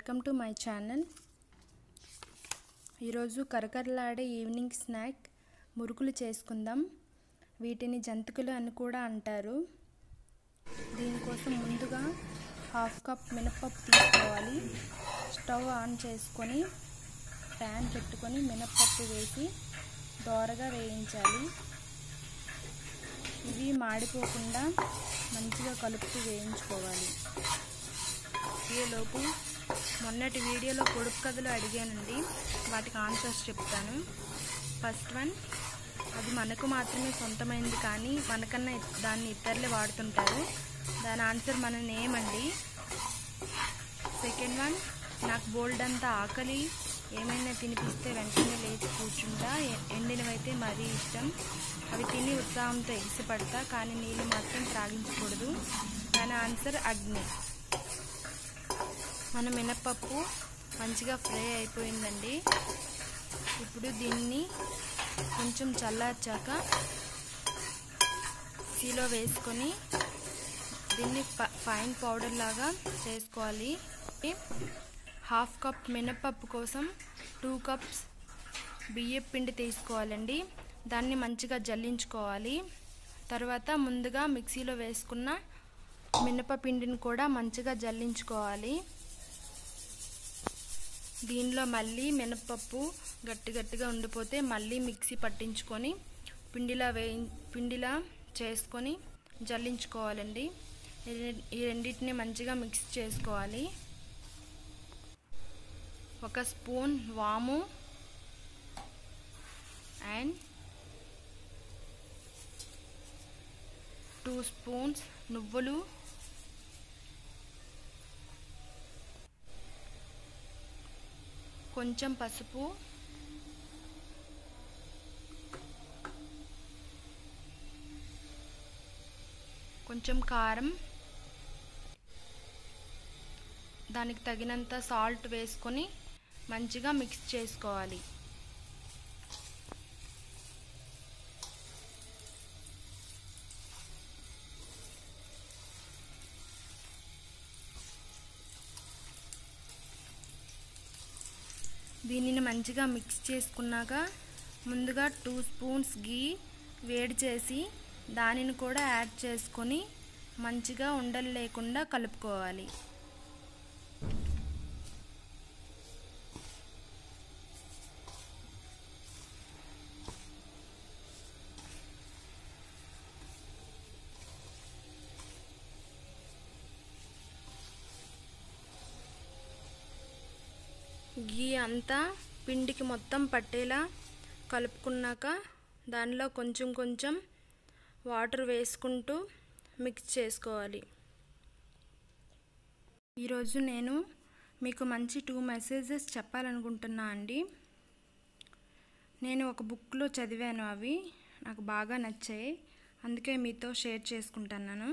welcome to my channel ఈరోజు కరకరలాడే evening snack మురుకులు చేసుకుందాం వీటిని జంతికలు అని కూడా అంటారు దీనికోసం ముందుగా హాఫ్ కప్ మినపప్పు తీసుకోవాలి స్టవ్ ఆన్ చేసుకొని ప్యాన్ పెట్టుకొని మినపప్పు వేసి దోరగా వేయించాలి ఇవి మాడిపోకుండా మంచిగా కలుపుతూ వేయించుకోవాలి ఈలోపు మొన్నటి వీడియోలో పొడుపు కథలు అడిగానండి వాటికి ఆన్సర్స్ చెప్తాను ఫస్ట్ వన్ అది మనకు మాత్రమే సొంతమైంది కానీ మనకన్నా దాన్ని ఇతరులే వాడుతుంటారు దాని ఆన్సర్ మన నేమ్ అండి సెకండ్ వన్ నాకు బోల్డ్ అంతా ఆకలి ఏమైనా తినిపిస్తే వెంటనే లేచి కూర్చుంటా ఎండినవైతే మరీ ఇష్టం అవి తిని ఉత్సాహంతో ఎగిసిపడతా కానీ నీళ్ళు మాత్రం త్రాగించకూడదు దాని ఆన్సర్ అగ్ని మన మినప్పప్పు మంచిగా ఫ్రై అయిపోయిందండి ఇప్పుడు దీన్ని కొంచెం చల్లార్చాక సీలో వేసుకొని దీన్ని ఫైన్ పౌడర్ లాగా చేసుకోవాలి హాఫ్ కప్ మినపప్పు కోసం టూ కప్స్ బియ్యం పిండి తీసుకోవాలండి దాన్ని మంచిగా జల్లించుకోవాలి తర్వాత ముందుగా మిక్సీలో వేసుకున్న మినపపిండిని కూడా మంచిగా జల్లించుకోవాలి దీనిలో మళ్ళీ మినపప్పు గట్టి గట్టిగా ఉండిపోతే మళ్ళీ మిక్సీ పట్టించుకొని పిండిలా వేయి పిండిలా చేసుకొని జల్లించుకోవాలండి ఈ రెండింటిని మంచిగా మిక్స్ చేసుకోవాలి ఒక స్పూన్ వాము అండ్ టూ స్పూన్స్ నువ్వులు కొంచెం పసుపు కొంచెం కారం దానికి తగినంత సాల్ట్ వేసుకొని మంచిగా మిక్స్ చేసుకోవాలి దీనిని మంచిగా మిక్స్ చేసుకున్నాక ముందుగా టూ స్పూన్స్ గీ వేడి చేసి దానిని కూడా యాడ్ చేసుకొని మంచిగా ఉండలు లేకుండా కలుపుకోవాలి గీ అంతా పిండికి మొత్తం పట్టేలా కలుపుకున్నాక దానిలో కొంచెం కొంచెం వాటర్ వేసుకుంటూ మిక్స్ చేసుకోవాలి ఈరోజు నేను మీకు మంచి టూ మెసేజెస్ చెప్పాలనుకుంటున్నా అండి నేను ఒక బుక్లో చదివాను అవి నాకు బాగా నచ్చాయి అందుకే మీతో షేర్ చేసుకుంటున్నాను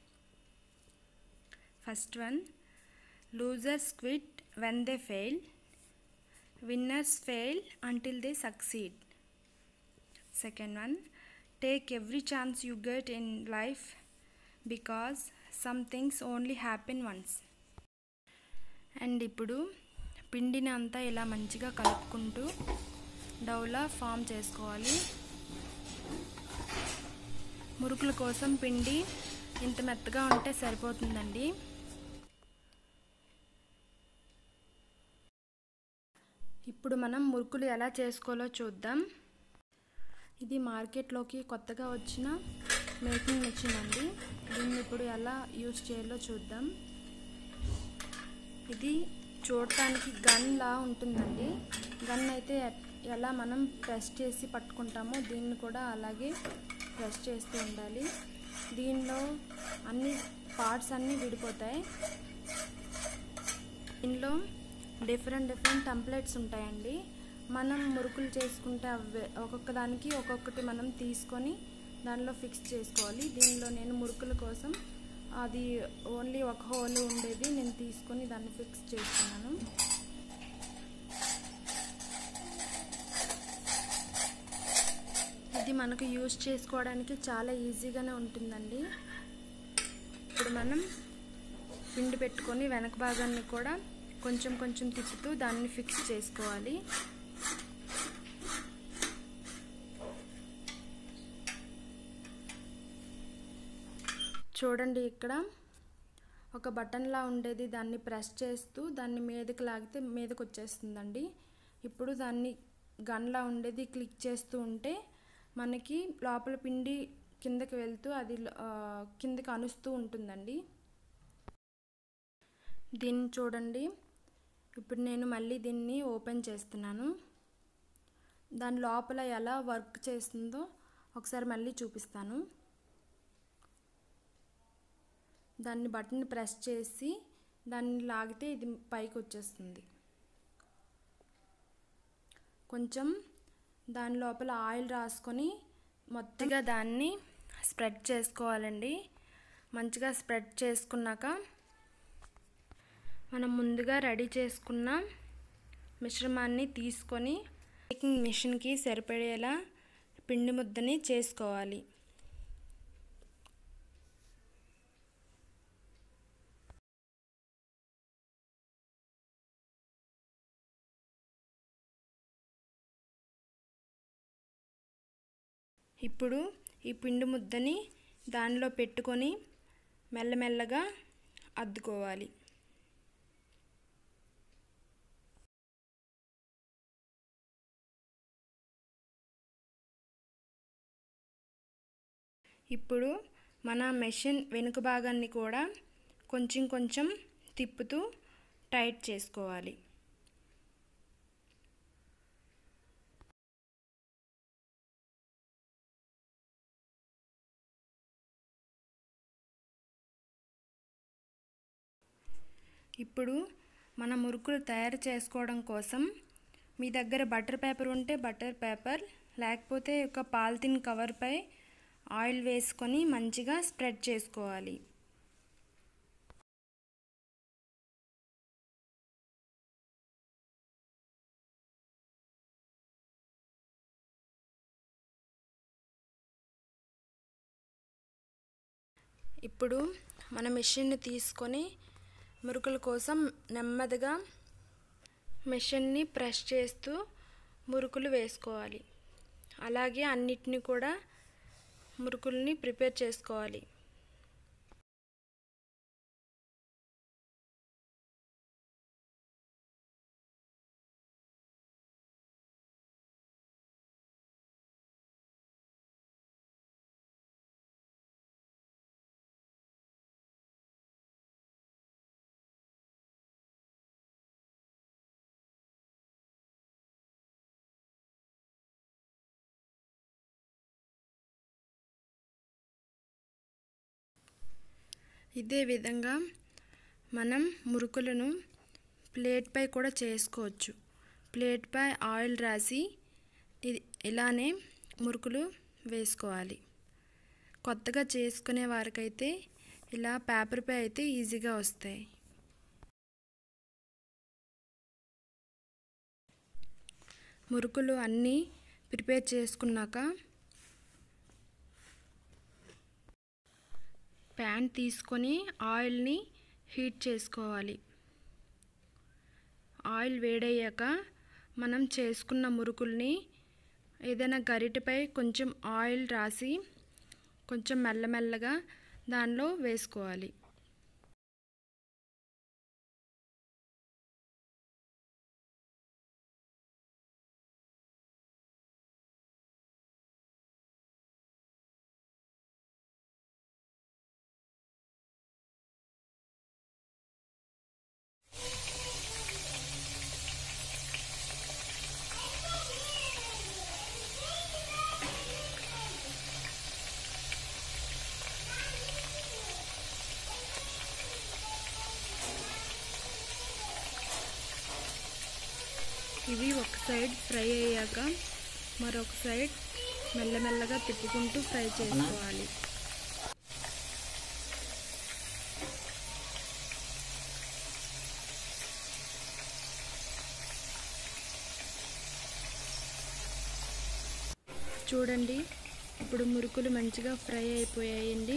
first one losers quit when they fail winners fail until they succeed second one take every chance you get in life because some things only happen once and ఇప్పుడు పిండిని అంతా ఇలా మంచిగా కలుపుకుంటూ డౌలా ఫామ్ చేసుకోవాలి మురుకుల కోసం పిండి ఇంత మెత్తగా ఉంటే సరిపోతుందండి ఇప్పుడు మనం మురుకులు ఎలా చేసుకోవాలో చూద్దాం ఇది మార్కెట్లోకి కొత్తగా వచ్చిన మేకింగ్ మిషన్ అండి దీన్ని ఇప్పుడు ఎలా యూజ్ చేయాలో చూద్దాం ఇది చూడటానికి గన్ లా ఉంటుందండి గన్ అయితే ఎలా మనం ప్రెస్ చేసి పట్టుకుంటామో దీన్ని కూడా అలాగే ప్రెస్ చేస్తూ ఉండాలి దీనిలో అన్ని పార్ట్స్ అన్నీ విడిపోతాయి దీనిలో డిఫరెంట్ డిఫరెంట్ టెంప్లెట్స్ ఉంటాయండి మనం మురుకులు చేసుకుంటే అవి ఒక్కొక్క దానికి ఒక్కొక్కటి మనం తీసుకొని దానిలో ఫిక్స్ చేసుకోవాలి దీనిలో నేను మురుకుల కోసం అది ఓన్లీ ఒక హోల్ ఉండేది నేను తీసుకొని దాన్ని ఫిక్స్ చేసుకున్నాను ఇది మనకు యూజ్ చేసుకోవడానికి చాలా ఈజీగానే ఉంటుందండి ఇప్పుడు మనం పిండి పెట్టుకొని వెనక భాగాన్ని కూడా కొంచెం కొంచెం తిప్పుతూ దాన్ని ఫిక్స్ చేసుకోవాలి చూడండి ఇక్కడ ఒక బటన్లా ఉండేది దాన్ని ప్రెస్ చేస్తూ దాన్ని మీదకి లాగితే మీదకి వచ్చేస్తుందండి ఇప్పుడు దాన్ని గన్లా ఉండేది క్లిక్ చేస్తూ ఉంటే మనకి లోపల పిండి కిందకి వెళ్తూ అది ఆ, కిందకి అనుస్తూ ఉంటుందండి దీన్ని చూడండి ఇప్పుడు నేను మళ్ళీ దీన్ని ఓపెన్ చేస్తున్నాను దాని లోపల ఎలా వర్క్ చేస్తుందో ఒకసారి మళ్ళీ చూపిస్తాను దాన్ని బటన్ ప్రెస్ చేసి దాన్ని లాగితే ఇది పైకి వచ్చేస్తుంది కొంచెం దాని లోపల ఆయిల్ రాసుకొని మొత్తంగా దాన్ని స్ప్రెడ్ చేసుకోవాలండి మంచిగా స్ప్రెడ్ చేసుకున్నాక మనం ముందుగా రెడీ చేసుకున్న మిశ్రమాన్ని తీసుకొని బేకింగ్ మిషన్కి సరిపడేలా పిండి ముద్దని చేసుకోవాలి ఇప్పుడు ఈ పిండి ముద్దని దానిలో పెట్టుకొని మెల్లమెల్లగా అద్దుకోవాలి ఇప్పుడు మన మెషిన్ వెనుక భాగాన్ని కూడా కొంచెం కొంచెం తిప్పుతూ టైట్ చేసుకోవాలి ఇప్పుడు మన మురుకులు తయారు చేసుకోవడం కోసం మీ దగ్గర బటర్ పేపర్ ఉంటే బటర్ పేపర్ లేకపోతే ఒక పాలిథిన్ కవర్పై ఆయిల్ వేసుకొని మంచిగా స్ప్రెడ్ చేసుకోవాలి ఇప్పుడు మన మెషిన్ని తీసుకొని మురుకుల కోసం నెమ్మదిగా మెషిన్ని ప్రెస్ చేస్తూ మురుకులు వేసుకోవాలి అలాగే అన్నిటిని కూడా మురుకుల్ని ప్రిపేర్ చేసుకోవాలి ఇదే విధంగా మనం మురుకులను ప్లేట్పై కూడా చేసుకోవచ్చు ప్లేట్పై ఆయిల్ రాసి ఇది ఇలానే మురుకులు వేసుకోవాలి కొత్తగా చేసుకునే వారికైతే ఇలా పేపర్పై అయితే ఈజీగా వస్తాయి మురుకులు అన్నీ ప్రిపేర్ చేసుకున్నాక ప్యాన్ తీసుకొని ఆయిల్ని హీట్ చేసుకోవాలి ఆయిల్ వేడయ్యాక మనం చేసుకున్న మురుకుల్ని ఏదైనా గరిటెపై కొంచెం ఆయిల్ రాసి కొంచెం మెల్లమెల్లగా దానిలో వేసుకోవాలి ఇవి ఒక సైడ్ ఫ్రై అయ్యాక మరొక సైడ్ మెల్లమెల్లగా తిప్పుకుంటూ ఫ్రై చేసుకోవాలి చూడండి ఇప్పుడు మురుకులు మంచిగా ఫ్రై అయిపోయాయండి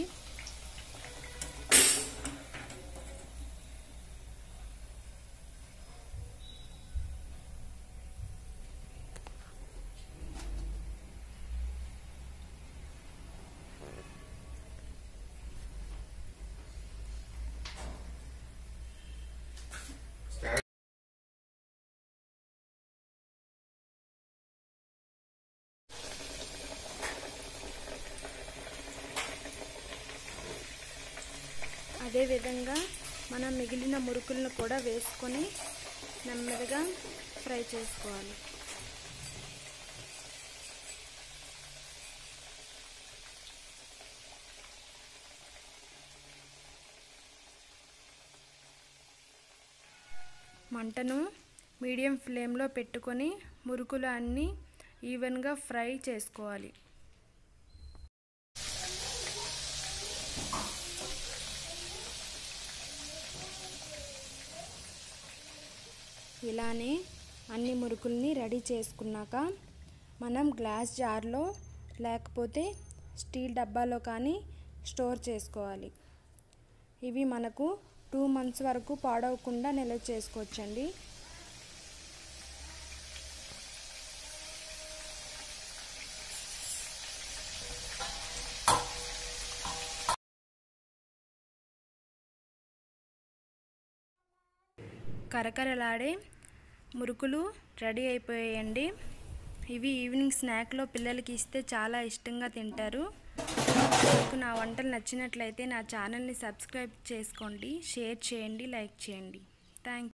ఇదే విధంగా మనం మిగిలిన మురుకులను కూడా వేసుకొని నెమ్మదిగా ఫ్రై చేసుకోవాలి మంటను మీడియం ఫ్లేమ్లో పెట్టుకొని మురుకులు అన్నీ ఈవెన్గా ఫ్రై చేసుకోవాలి ఇలానే అన్ని మురుకుల్ని రెడీ చేసుకున్నాక మనం గ్లాస్ జార్లో లేకపోతే స్టీల్ డబ్బాలో కానీ స్టోర్ చేసుకోవాలి ఇవి మనకు టూ మంత్స్ వరకు పాడవకుండా నిల్వ చేసుకోవచ్చండి కరకరలాడే మురుకులు రెడీ అయిపోయాయండి ఇవి ఈవినింగ్ స్నాక్లో పిల్లలకి ఇస్తే చాలా ఇష్టంగా తింటారు మీకు నా వంటలు నచ్చినట్లయితే నా ఛానల్ని సబ్స్క్రైబ్ చేసుకోండి షేర్ చేయండి లైక్ చేయండి థ్యాంక్